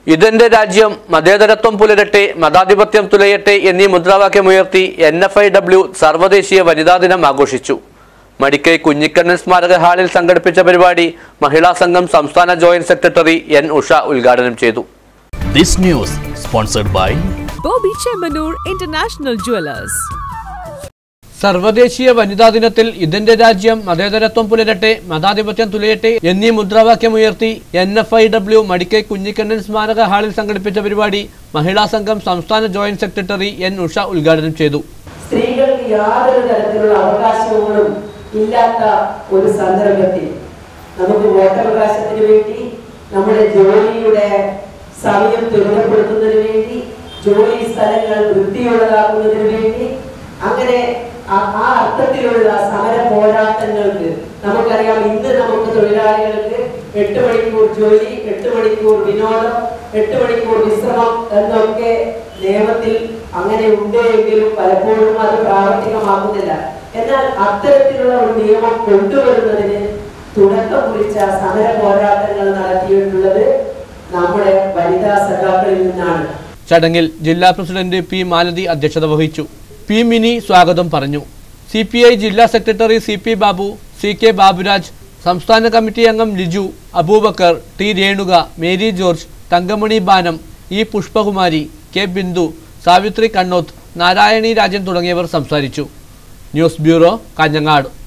ഇതെന്റെ രാജ്യം മതേതരത്വം പുലരട്ടെ മതാധിപത്യം തുലയട്ടെ എന്നീ മുദ്രാവാക്യമുയർത്തി എൻ എഫ് ഐ ഡബ്ല്യു സർവ്വദേശീയ വനിതാ ദിനം ആഘോഷിച്ചു മടിക്കൈ കുഞ്ഞിക്കണ്ണൻ സ്മാരക ഹാളിൽ സംഘടിപ്പിച്ച പരിപാടി മഹിളാ സംഘം സംസ്ഥാന ജോയിന്റ് സെക്രട്ടറി എൻ ഉഷ ഉദ്ഘാടനം ചെയ്തു This news sponsored by Bobby Chemanur International Jewelers. സർവ്വദേശീയ വനിതാ ദിനത്തിൽ ഇതിന്റെ രാജ്യം മതേതരത്വം പുലരട്ടെ മതാധിപത്യം തുലയട്ടെ എന്നീ മുദ്രാവാക്യമുയർത്തി N F I W Madikai Kunhikannan സ്മാരക ഹാളിൽ സംഘടിപ്പിച്ച പരിപാടി മഹിളാ സംഘം സംസ്ഥാന ജോയിന്റ് സെക്രട്ടറി എൻ ഉഷ ഉദ്ഘാടനം ചെയ്തു സ്ത്രീകൾക്ക് യാതൊരു തരത്തിലുള്ള അവകാശങ്ങളും ഇല്ലാത്ത ഒരു സന്ദർഭത്തിൽ നമുക്ക് വോട്ടവകാശത്തിന് വേണ്ടി നമ്മുടെ ജോലിയുടെ സമയം ത്വരിതപ്പെടുത്തുന്നതിന് വേണ്ടി ജോലി സ്ഥലങ്ങൾ വൃത്തിയുള്ളതാക്കുന്നതിന് വേണ്ടി അങ്ങനെ ആ- ആ അർത്ഥത്തിലുള്ള സമര പോരാട്ടങ്ങൾക്ക് നമുക്കറിയാം ഇന്ന് നമുക്ക് തൊഴിലാളികൾക്ക് എട്ട് മണിക്കൂർ ജോലി എട്ട് മണിക്കൂർ വിനോദം എട്ട് മണിക്കൂർ വിശ്രമം എന്നൊക്കെ നിയമത്തിൽ അങ്ങനെ ഉണ്ട് എങ്കിലും പലപ്പോഴും അത് പ്രാവർത്തികമാകുന്നില്ല എന്നാൽ അത്തരത്തിലുള്ള ഒരു നിയമം കൊണ്ടുവരുന്നതിന് തുടക്കം കുറിച്ച സമര പോരാട്ടങ്ങൾ നടത്തിയിട്ടുള്ളത് നമ്മുടെ വനിതാ സഖാക്കളിൽ നിന്നാണ് ചടങ്ങിൽ ജില്ലാ പ്രസിഡന്റ് പി മാലതി അധ്യക്ഷത വഹിച്ചു പി മിനി സ്വാഗതം പറഞ്ഞു സി പി ഐ ജില്ലാ secretary C P Babu C K Baburaj സംസ്ഥാന കമ്മിറ്റി അംഗം Liju Aboobacker T Renuka Mary George Thankamani Banam E Pushpakumari K Bindu Savithri Kannoth Narayani Rajan തുടങ്ങിയവർ സംസാരിച്ചു ന്യൂസ് ബ്യൂറോ കാഞ്ഞങ്ങാട്